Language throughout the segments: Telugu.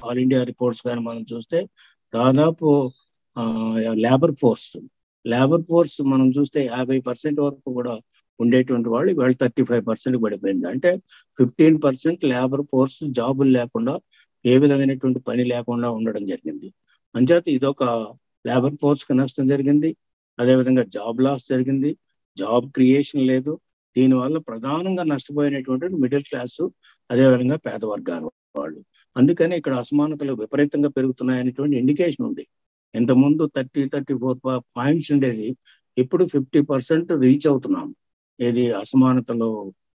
ఆల్ ఇండియా రిపోర్ట్స్ కానీ మనం చూస్తే దాదాపు లేబర్ ఫోర్స్ లేబర్ ఫోర్స్ మనం చూస్తే యాభై పర్సెంట్ వరకు కూడా ఉండేటువంటి వాళ్ళు ఇవాళ థర్టీ ఫైవ్ పర్సెంట్ పడిపోయింది అంటే ఫిఫ్టీన్ పర్సెంట్ లేబర్ ఫోర్స్ జాబులు లేకుండా ఏ విధమైనటువంటి పని లేకుండా ఉండడం జరిగింది అంచేత ఇదొక లేబర్ ఫోర్స్ కి నష్టం జరిగింది అదేవిధంగా జాబ్ లాస్ జరిగింది జాబ్ క్రియేషన్ లేదు దీనివల్ల ప్రధానంగా నష్టపోయినటువంటి మిడిల్ క్లాస్ అదేవిధంగా పేద వర్గాల వాళ్ళు అందుకని ఇక్కడ అసమానతలు విపరీతంగా పెరుగుతున్నాయనేటువంటి ఇండికేషన్ ఉంది ఇంతకుముందు థర్టీ థర్టీ ఫోర్ పాయింట్స్ ఉండేది ఇప్పుడు ఫిఫ్టీ పర్సెంట్ రీచ్ అవుతున్నాం ఏది అసమానతలో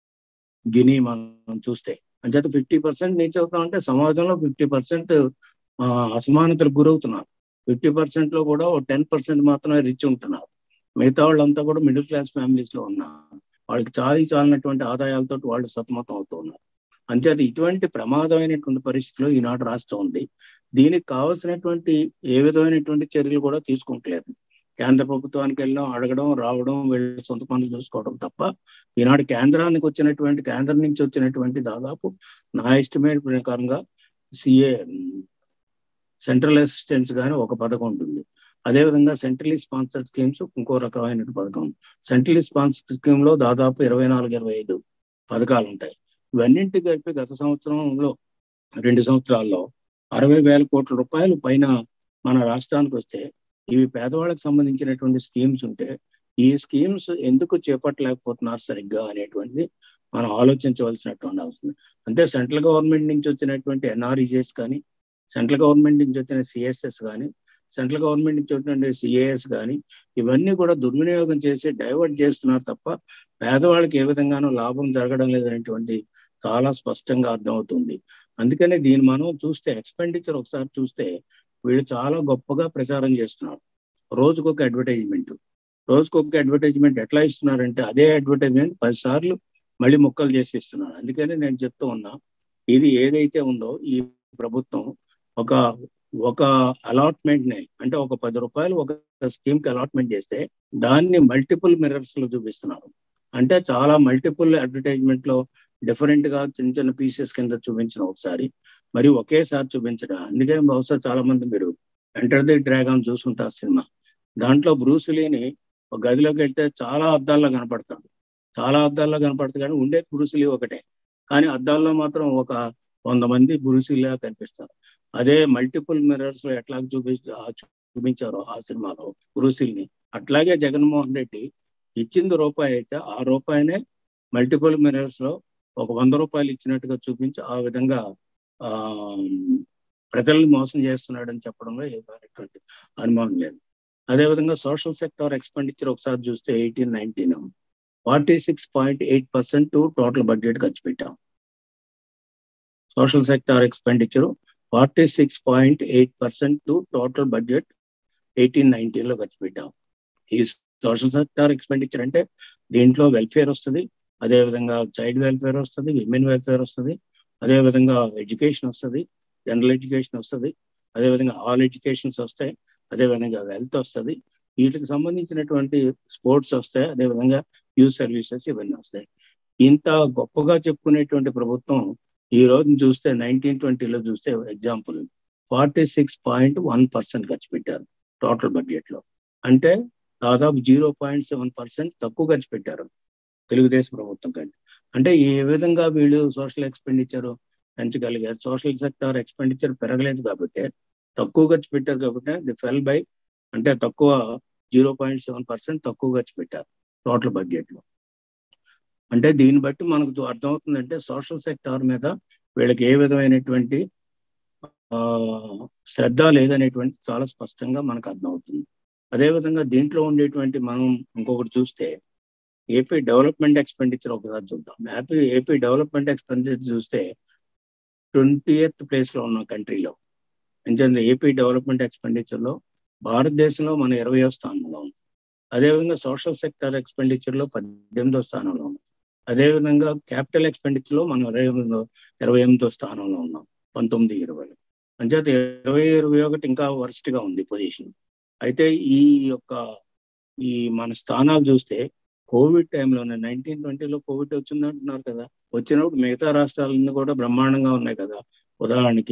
గిని మనం చూస్తే అంచేత ఫిఫ్టీ పర్సెంట్ రీచ్ అవుతాం అంటే సమాజంలో ఫిఫ్టీ పర్సెంట్ అసమానతలకు గురవుతున్నారు ఫిఫ్టీ పర్సెంట్ లో కూడా టెన్ పర్సెంట్ మాత్రమే రిచ్ ఉంటున్నారు మిగతా వాళ్ళంతా కూడా మిడిల్ క్లాస్ ఫ్యామిలీస్ లో ఉన్నారు వాళ్ళకి చాలి చాలినటువంటి ఆదాయాలతో వాళ్ళు సతమతం అవుతూ ఉన్నారు అంచేత ఇటువంటి ప్రమాదమైనటువంటి పరిస్థితిలో ఈనాడు రాష్ట్రం ఉంది దీనికి కావాల్సినటువంటి ఏ విధమైనటువంటి చర్యలు కూడా తీసుకుంటలేదు కేంద్ర ప్రభుత్వానికి వెళ్ళడం అడగడం రావడం వీళ్ళ సొంత పనులు చూసుకోవడం తప్ప ఈనాడు కేంద్రానికి వచ్చినటువంటి కేంద్రం నుంచి వచ్చినటువంటి దాదాపు నా ఎస్టిమేట్ ప్రకారంగా సిఏ సెంట్రల్ అసిస్టెంట్స్ కానీ ఒక పథకం ఉంటుంది అదేవిధంగా సెంట్రలీ స్పాన్సర్డ్ స్కీమ్స్ ఇంకో రకమైన పథకం సెంట్రలీ స్పాన్సర్డ్ స్కీమ్ లో దాదాపు ఇరవై నాలుగు ఇరవై ఐదు పథకాలు ఉంటాయి ఇవన్నింటి కలిపి గత సంవత్సరంలో రెండు సంవత్సరాల్లో అరవై వేల కోట్ల రూపాయలు పైన మన రాష్ట్రానికి వస్తే ఇవి పేదవాళ్ళకి సంబంధించినటువంటి స్కీమ్స్ ఉంటే ఈ స్కీమ్స్ ఎందుకు చేపట్టలేకపోతున్నారు సరిగ్గా అనేటువంటిది మనం ఆలోచించవలసినటువంటి అవసరం అంటే సెంట్రల్ గవర్నమెంట్ నుంచి వచ్చినటువంటి ఎన్ఆర్ఈజెస్ కానీ సెంట్రల్ గవర్నమెంట్ నుంచి వచ్చిన సిఎస్ఎస్ కానీ సెంట్రల్ గవర్నమెంట్ నుంచి వచ్చినటువంటి సిఏఎస్ కానీ ఇవన్నీ కూడా దుర్వినియోగం చేసి డైవర్ట్ చేస్తున్నారు తప్ప పేదవాళ్ళకి ఏ విధంగానూ లాభం జరగడం లేదనేటువంటి చాలా స్పష్టంగా అర్థమవుతుంది అందుకనే దీన్ని మనం చూస్తే ఎక్స్పెండిచర్ ఒకసారి చూస్తే వీళ్ళు చాలా గొప్పగా ప్రచారం చేస్తున్నారు రోజుకొక అడ్వర్టైజ్మెంట్ రోజుకొక అడ్వర్టైజ్మెంట్ ఎట్లా ఇస్తున్నారంటే అదే అడ్వర్టైజ్మెంట్ పది సార్లు మళ్ళీ ముక్కలు చేసి ఇస్తున్నారు అందుకని నేను చెప్తూ ఉన్నా ఇది ఏదైతే ఉందో ఈ ప్రభుత్వం ఒక ఒక అలాట్మెంట్ ని అంటే ఒక పది రూపాయలు ఒక స్కీమ్ కి అలాట్మెంట్ చేస్తే దాన్ని మల్టిపుల్ మిరర్స్ లో చూపిస్తున్నారు అంటే చాలా మల్టిపుల్ అడ్వర్టైజ్మెంట్ లో డిఫరెంట్ గా చిన్న చిన్న పీసెస్ కింద చూపించిన ఒకసారి మరి ఒకేసారి చూపించడం అందుకని బహుశా చాలా మంది మీరు ఎంటర్ ది డ్రాగన్ చూసుంటారు సినిమా దాంట్లో బ్రూసులీని ఒక గదిలోకి వెళ్తే చాలా అద్దాల్లో కనపడతాడు చాలా అద్దాల్లో కనపడతాడు కానీ ఉండేది బ్రూసులీ ఒకటే కానీ అద్దాల్లో మాత్రం ఒక వంద మంది బ్రూసులీలా కనిపిస్తారు అదే మల్టిపుల్ మిరర్స్ లో ఎట్లా చూపి చూపించారో ఆ సినిమాలో బ్రూసిల్ని అట్లాగే జగన్మోహన్ రెడ్డి ఇచ్చింది రూపాయి అయితే ఆ రూపాయినే మల్టిపుల్ మిరర్స్ లో ఒక వంద రూపాయలు ఇచ్చినట్టుగా చూపించి ఆ విధంగా ఆ ప్రజల్ని మోసం చేస్తున్నాడని చెప్పడంలో ఏమైనటువంటి అనుమానం లేదు అదేవిధంగా సోషల్ సెక్టార్ ఎక్స్పెండిచర్ ఒకసారి చూస్తే eighteen nineteen forty six point eight percent total budget ఖర్చు పెట్టాం social sector expenditure forty six point eight percent to total budget eighteen nineteen లో ఖర్చు పెట్టాం ఈ సోషల్ సెక్టార్ ఎక్స్పెండిచర్ అంటే దీంట్లో వెల్ఫేర్ వస్తుంది అదేవిధంగా చైల్డ్ వెల్ఫేర్ వస్తుంది విమెన్ వెల్ఫేర్ వస్తుంది అదేవిధంగా ఎడ్యుకేషన్ వస్తుంది జనరల్ ఎడ్యుకేషన్ వస్తుంది అదేవిధంగా ఆల్ ఎడ్యుకేషన్స్ వస్తాయి అదేవిధంగా వెల్త్ వస్తుంది వీటికి సంబంధించినటువంటి స్పోర్ట్స్ వస్తాయి అదేవిధంగా యూత్ సర్వీసెస్ ఇవన్నీ వస్తాయి ఇంత గొప్పగా చెప్పుకునేటువంటి ప్రభుత్వం ఈ రోజు చూస్తే నైన్టీన్ ట్వంటీలో చూస్తే example forty six point one percent ఖర్చు పెట్టారు టోటల్ బడ్జెట్ లో అంటే దాదాపు జీరో పాయింట్ సెవెన్ పర్సెంట్ తక్కువ ఖర్చు పెట్టారు తెలుగుదేశం ప్రభుత్వం కంటే అంటే ఏ విధంగా వీళ్ళు సోషల్ ఎక్స్పెండిచర్ పెంచగలిగారు సోషల్ సెక్టార్ ఎక్స్పెండిచర్ పెరగలేదు కాబట్టి తక్కువ ఖర్చు పెట్టారు కాబట్టి ది ఫెల్ బై అంటే తక్కువ జీరో పాయింట్ సెవెన్ పర్సెంట్ తక్కువ ఖర్చు పెట్టారు టోటల్ బడ్జెట్ లో అంటే దీన్ని బట్టి మనకు అర్థమవుతుందంటే సోషల్ సెక్టార్ మీద వీళ్ళకి ఏ విధమైనటువంటి శ్రద్ధ లేదనేటువంటి చాలా స్పష్టంగా మనకు అర్థమవుతుంది అదేవిధంగా దీంట్లో ఉండేటువంటి మనం ఇంకొకటి చూస్తే ఏపీ డెవలప్మెంట్ ఎక్స్పెండిచర్ ఒకసారి చూద్దాం ఏపీ ఏపీ డెవలప్మెంట్ ఎక్స్పెండిచర్ చూస్తే ట్వంటీ ఎయిత్ ప్లేస్ లో ఉన్న కంట్రీలో ఎందుకంటే ఏపీ డెవలప్మెంట్ ఎక్స్పెండిచర్ లో భారతదేశంలో మన ఇరవయో స్థానంలో ఉంది అదేవిధంగా సోషల్ సెక్టర్ ఎక్స్పెండిచర్ లో పద్దెనిమిదో స్థానంలో ఉంది అదేవిధంగా క్యాపిటల్ ఎక్స్పెండిచర్ లో మనం ఇరవై ఎనిమిదో ఇరవై ఎనిమిదో స్థానంలో ఉన్నాం పంతొమ్మిది ఇరవై అంచేత ఇరవై ఇరవై ఒకటి ఇంకా వర్స్ట్ గా ఉంది పొజిషన్ అయితే ఈ యొక్క ఈ మన స్థానాలు చూస్తే కోవిడ్ టైంలోనే నైన్టీన్ ట్వంటీలో కోవిడ్ వచ్చింది అంటున్నారు కదా వచ్చినప్పుడు మిగతా రాష్ట్రాలన్నీ కూడా బ్రహ్మాండంగా ఉన్నాయి కదా ఉదాహరణకి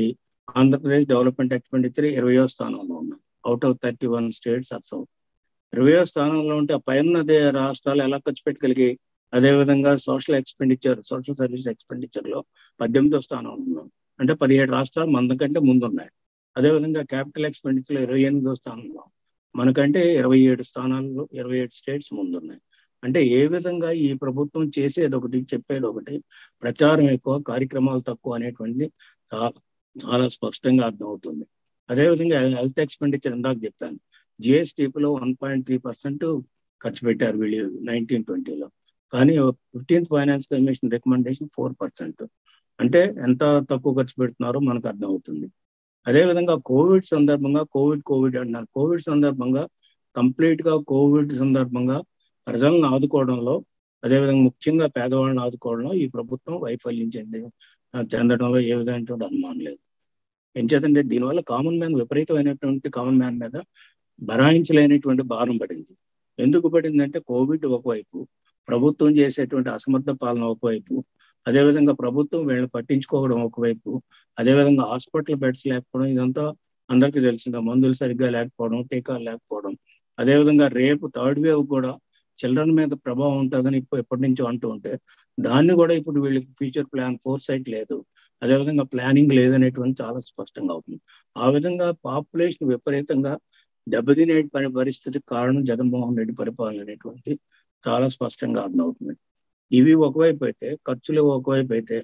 ఆంధ్రప్రదేశ్ డెవలప్మెంట్ ఎక్స్పెండిచర్ ఇరవయో స్థానంలో ఉన్నాయి out of thirty one states అసలు ఇరవయో స్థానంలో ఉంటే ఆ పైన అదే రాష్ట్రాలు ఎలా ఖర్చు పెట్టగలిగి అదేవిధంగా social expenditure social service expenditure లో పద్దెనిమిదో స్థానంలో ఉన్నాం అంటే పదిహేడు రాష్ట్రాలు మనకంటే ముందు ఉన్నాయి అదేవిధంగా క్యాపిటల్ ఎక్స్పెండిచర్ లో ఇరవై ఎనిమిదో స్థానంలో మనకంటే ఇరవై ఏడు స్థానాల్లో ఇరవై ఏడు స్టేట్స్ ముందున్నాయి అంటే ఏ విధంగా ఈ ప్రభుత్వం చేసేది ఒకటి చెప్పేది ఒకటి ప్రచారం ఎక్కువ కార్యక్రమాలు తక్కువ అనేటువంటిది చాలా స్పష్టంగా అర్థమవుతుంది అదేవిధంగా హెల్త్ ఎక్స్పెండిచర్ ఇందాక చెప్పాను జిఎస్టీపీలో వన్ పాయింట్ త్రీ పర్సెంట్ ఖర్చు పెట్టారు వీళ్ళు నైన్టీన్ ట్వంటీలో కానీ fifteenth finance commission recommendation four percent అంటే ఎంత తక్కువ ఖర్చు పెడుతున్నారో మనకు అర్థమవుతుంది అదేవిధంగా కోవిడ్ సందర్భంగా కోవిడ్ కోవిడ్ అంటున్నారు కోవిడ్ సందర్భంగా కంప్లీట్ గా కోవిడ్ సందర్భంగా ప్రజలను ఆదుకోవడంలో అదేవిధంగా ముఖ్యంగా పేదవాళ్ళని ఆదుకోవడంలో ఈ ప్రభుత్వం వైఫల్యం చెంది చెందడంలో ఏ విధమైనటువంటి అనుమానం లేదు ఎంచేతంటే దీనివల్ల కామన్ మ్యాన్ విపరీతమైనటువంటి కామన్ మ్యాన్ మీద భరాయించలేనటువంటి భారం పడింది ఎందుకు పడిందంటే కోవిడ్ ఒకవైపు ప్రభుత్వం చేసేటువంటి అసమర్థ పాలన ఒకవైపు అదేవిధంగా ప్రభుత్వం వీళ్ళని పట్టించుకోవడం ఒకవైపు అదేవిధంగా హాస్పిటల్ బెడ్స్ లేకపోవడం ఇదంతా అందరికీ తెలిసిందా మందులు సరిగ్గా లేకపోవడం టీకాలు లేకపోవడం అదేవిధంగా రేపు థర్డ్ వేవ్ కూడా చిల్డ్రన్ మీద ప్రభావం ఉంటుందని ఇప్పుడు ఎప్పటి నుంచో అంటూ ఉంటే దాన్ని కూడా ఇప్పుడు వీళ్ళకి ఫ్యూచర్ ప్లాన్ ఫోర్ సైట్ లేదు అదేవిధంగా ప్లానింగ్ లేదనేటువంటి చాలా స్పష్టంగా అవుతుంది ఆ విధంగా పాపులేషన్ విపరీతంగా దెబ్బతినే పని పరిస్థితి కారణం జగన్మోహన్ రెడ్డి పరిపాలన అనేటువంటి చాలా స్పష్టంగా అర్థమవుతుంది ఇవి ఒకవైపు అయితే ఖర్చులు ఒకవైపు అయితే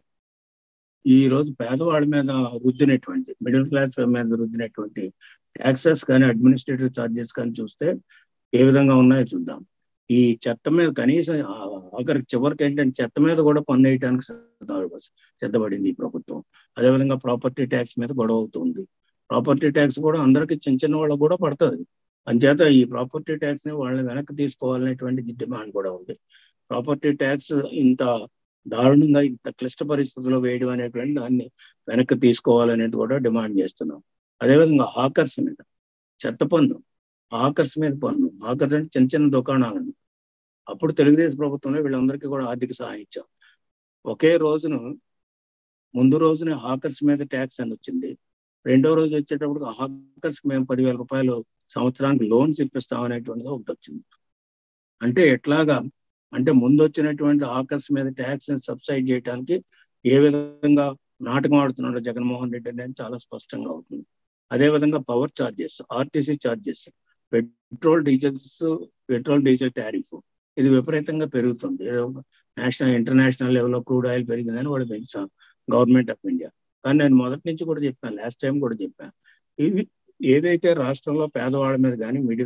ఈ రోజు పేదవాళ్ళ మీద రుద్దినటువంటి మిడిల్ క్లాస్ మీద రుద్దినటువంటి ట్యాక్సెస్ కానీ అడ్మినిస్ట్రేటివ్ ఛార్జెస్ కానీ చూస్తే ఏ విధంగా ఉన్నాయో చూద్దాం ఈ చెత్త మీద కనీసం ఆఖరికి చివరికి ఏంటంటే చెత్త మీద కూడా పన్ను వేయడానికి సిద్ధపడింది ఈ ప్రభుత్వం అదేవిధంగా ప్రాపర్టీ ట్యాక్స్ మీద గొడవ అవుతుంది ప్రాపర్టీ ట్యాక్స్ కూడా అందరికి చిన్న చిన్న వాళ్ళకు కూడా పడుతుంది అంచేత ఈ ప్రాపర్టీ ట్యాక్స్ ని వాళ్ళని వెనక్కి తీసుకోవాలనేటువంటి డిమాండ్ కూడా ఉంది ప్రాపర్టీ ట్యాక్స్ ఇంత దారుణంగా ఇంత క్లిష్ట పరిస్థితుల్లో వేయడం అనేటువంటి దాన్ని వెనక్కి తీసుకోవాలనేది కూడా డిమాండ్ చేస్తున్నాం అదేవిధంగా హాకర్స్ మీద చెత్త పన్ను ఆకర్స్ మీద పన్ను ఆకర్స్ అంటే చిన్న చిన్న దుకాణాలను అప్పుడు తెలుగుదేశం ప్రభుత్వంలో వీళ్ళందరికీ కూడా ఆర్థిక సహాయం ఇచ్చాం ఒకే రోజును ముందు రోజున హాకర్స్ మీద ట్యాక్స్ అని వచ్చింది రెండో రోజు వచ్చేటప్పుడు హాకర్స్ మేము పదివేల రూపాయలు సంవత్సరానికి లోన్స్ ఇప్పిస్తాం అనేటువంటిది ఒకటి వచ్చింది అంటే ఎట్లాగా అంటే ముందు వచ్చినటువంటి ఆకర్స్ మీద ట్యాక్స్ సబ్సైడ్ చేయడానికి ఏ విధంగా నాటకం ఆడుతున్నాడో జగన్మోహన్ రెడ్డి అనేది చాలా స్పష్టంగా అవుతుంది అదేవిధంగా power charges RTC charges petrol diesels petrol diesel tariff ఇది విపరీతంగా పెరుగుతుంది నేషనల్ ఇంటర్నేషనల్ లెవెల్లో క్రూడ్ ఆయిల్ పెరిగిందని వాడు పెంచాం గవర్నమెంట్ ఆఫ్ ఇండియా కానీ నేను మొదటి నుంచి కూడా చెప్పాను లాస్ట్ టైం కూడా చెప్పాను ఇవి ఏదైతే రాష్ట్రంలో పేదవాళ్ళ మీద కానీ మిడిల్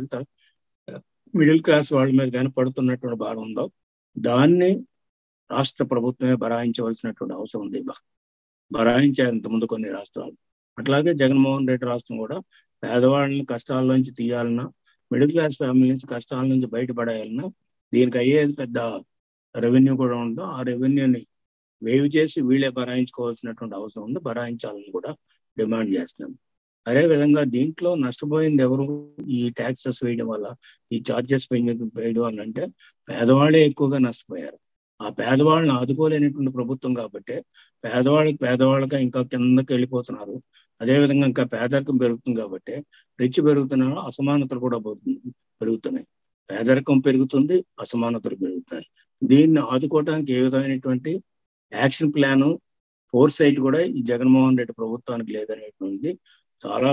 మిడిల్ క్లాస్ వాళ్ళ మీద కానీ పడుతున్నటువంటి భారం ఉందో దాన్ని రాష్ట్ర ప్రభుత్వమే భరాయించవలసినటువంటి అవసరం ఉంది భరాయించారు ఇంతకుముందు కొన్ని రాష్ట్రాలు అట్లాగే జగన్మోహన్ రెడ్డి రాష్ట్రం కూడా పేదవాళ్ళని కష్టాల నుంచి తీయాలన్నా మిడిల్ క్లాస్ ఫ్యామిలీ నుంచి కష్టాల నుంచి బయటపడేయాలన్నా దీనికి అయ్యేది పెద్ద రెవెన్యూ కూడా ఉందో ఆ రెవెన్యూని వేవ్ చేసి వీళ్ళే భరాయించుకోవాల్సినటువంటి అవసరం ఉంది భరాయించాలని కూడా డిమాండ్ చేస్తున్నాం అదే విధంగా దీంట్లో నష్టపోయింది ఎవరు ఈ ట్యాక్సెస్ వేయడం వల్ల ఈ చార్జెస్ వేయడం వల్ల అంటే పేదవాళ్ళే ఎక్కువగా నష్టపోయారు ఆ పేదవాళ్ళని ఆదుకోలేనటువంటి ప్రభుత్వం కాబట్టి పేదవాళ్ళకి పేదవాళ్ళగా ఇంకా కిందకి వెళ్ళిపోతున్నారు అదేవిధంగా ఇంకా పేదరికం పెరుగుతుంది కాబట్టి రిచ్ పెరుగుతున్నారు అసమానతలు కూడా పెరుగుతున్నాయి పేదరికం పెరుగుతుంది అసమానతలు పెరుగుతున్నాయి దీన్ని ఆదుకోవడానికి ఏ విధమైనటువంటి యాక్షన్ ప్లాన్ ఫోర్ సైట్ కూడా ఈ జగన్మోహన్ రెడ్డి ప్రభుత్వానికి లేదనేటువంటి చాలా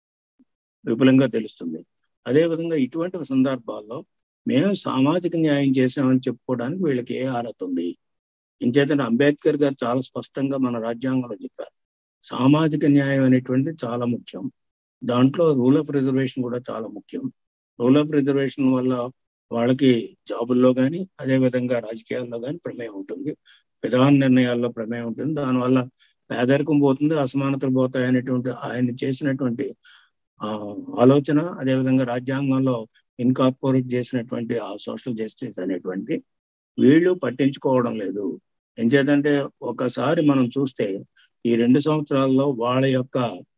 విపులంగా తెలుస్తుంది అదేవిధంగా ఇటువంటి సందర్భాల్లో మేము సామాజిక న్యాయం చేసామని చెప్పుకోవడానికి వీళ్ళకి ఏ అర్హత ఉంది ఇంచేతంటే అంబేద్కర్ గారు చాలా స్పష్టంగా మన రాజ్యాంగంలో చెప్పారు సామాజిక న్యాయం అనేటువంటిది చాలా ముఖ్యం దాంట్లో రూల్ ఆఫ్ రిజర్వేషన్ కూడా చాలా ముఖ్యం రూల్ ఆఫ్ రిజర్వేషన్ వల్ల వాళ్ళకి జాబుల్లో కానీ అదేవిధంగా రాజకీయాల్లో కానీ ప్రమేయం ఉంటుంది విధాన నిర్ణయాల్లో ప్రమేయం ఉంటుంది దానివల్ల పేదరికం పోతుంది అసమానతలు పోతాయి అనేటువంటి ఆయన చేసినటువంటి ఆ ఆలోచన అదేవిధంగా రాజ్యాంగంలో ఇన్కార్పొరేట్ చేసినటువంటి ఆ సోషల్ జస్టిస్ అనేటువంటి వీళ్ళు పట్టించుకోవడం లేదు ఏం చేతంటే ఒకసారి మనం చూస్తే ఈ రెండు సంవత్సరాల్లో వాళ్ళ యొక్క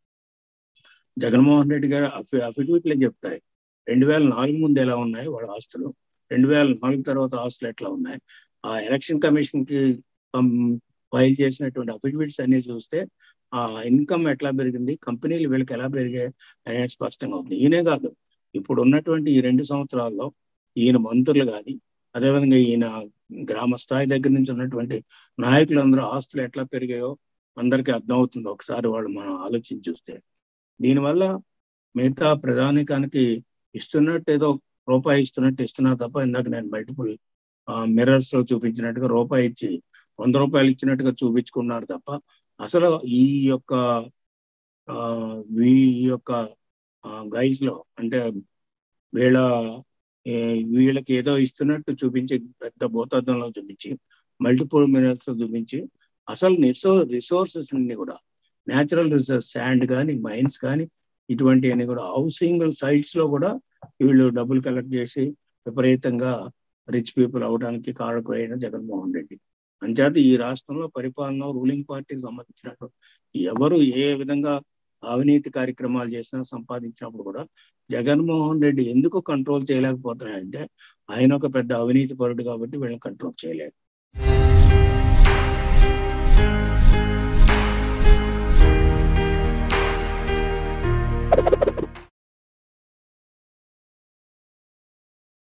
జగన్మోహన్ రెడ్డి గారు అఫి అఫిడవిట్లు చెప్తాయి రెండు వేల నాలుగు ముందు ఎలా ఉన్నాయి వాళ్ళ ఆస్తులు రెండు వేల నాలుగు తర్వాత ఆస్తులు ఎట్లా ఉన్నాయి ఆ ఎలక్షన్ కమిషన్ కి ఫైల్ చేసినటువంటి అఫిడవిట్స్ అన్ని చూస్తే ఆ ఇన్కమ్ ఎట్లా పెరిగింది కంపెనీలు వీళ్ళకి ఎలా పెరిగాయి అనేది స్పష్టంగా ఉంది ఈయనే కాదు ఇప్పుడు ఉన్నటువంటి ఈ రెండు సంవత్సరాల్లో ఈయన మంత్రులు కానీ అదేవిధంగా ఈయన గ్రామ స్థాయి దగ్గర నుంచి ఉన్నటువంటి నాయకులందరూ ఆస్తులు ఎట్లా పెరిగాయో అందరికీ అర్థమవుతుంది ఒకసారి వాళ్ళు మనం ఆలోచించి చూస్తే దీనివల్ల మిగతా ప్రధానికానికి ఇస్తున్నట్టు ఏదో రూపాయి ఇస్తున్నట్టు ఇస్తున్నా తప్ప ఇందాక నేను మల్టిపుల్ మిర్రర్స్ లో చూపించినట్టుగా రూపాయి ఇచ్చి వంద రూపాయలు ఇచ్చినట్టుగా చూపించుకున్నారు తప్ప అసలు ఈ యొక్క ఈ యొక్క గైజ్ లో అంటే వీళ్ళ వీళ్ళకి ఏదో ఇస్తున్నట్టు చూపించి పెద్ద భూతద్దంలో చూపించి మల్టిపుల్ మినరల్స్ చూపించి అసలు రిసో రిసోర్సెస్ అన్ని కూడా న్యాచురల్ రిసోర్స్ శాండ్ కానీ మైన్స్ కానీ ఇటువంటి అన్ని కూడా హౌసింగ్ సైట్స్ లో కూడా వీళ్ళు డబ్బులు కలెక్ట్ చేసి విపరీతంగా రిచ్ పీపుల్ అవడానికి కారకులైన జగన్మోహన్ రెడ్డి అంచేత ఈ రాష్ట్రంలో పరిపాలన రూలింగ్ పార్టీకి సంబంధించినట్టు ఎవరు ఏ విధంగా అవినీతి కార్యక్రమాలు చేసినా సంపాదించినప్పుడు కూడా జగన్మోహన్ రెడ్డి ఎందుకు కంట్రోల్ చేయలేకపోతున్నాయంటే ఆయన ఒక పెద్ద అవినీతి పరుడు కాబట్టి వీళ్ళని కంట్రోల్ చేయలేడు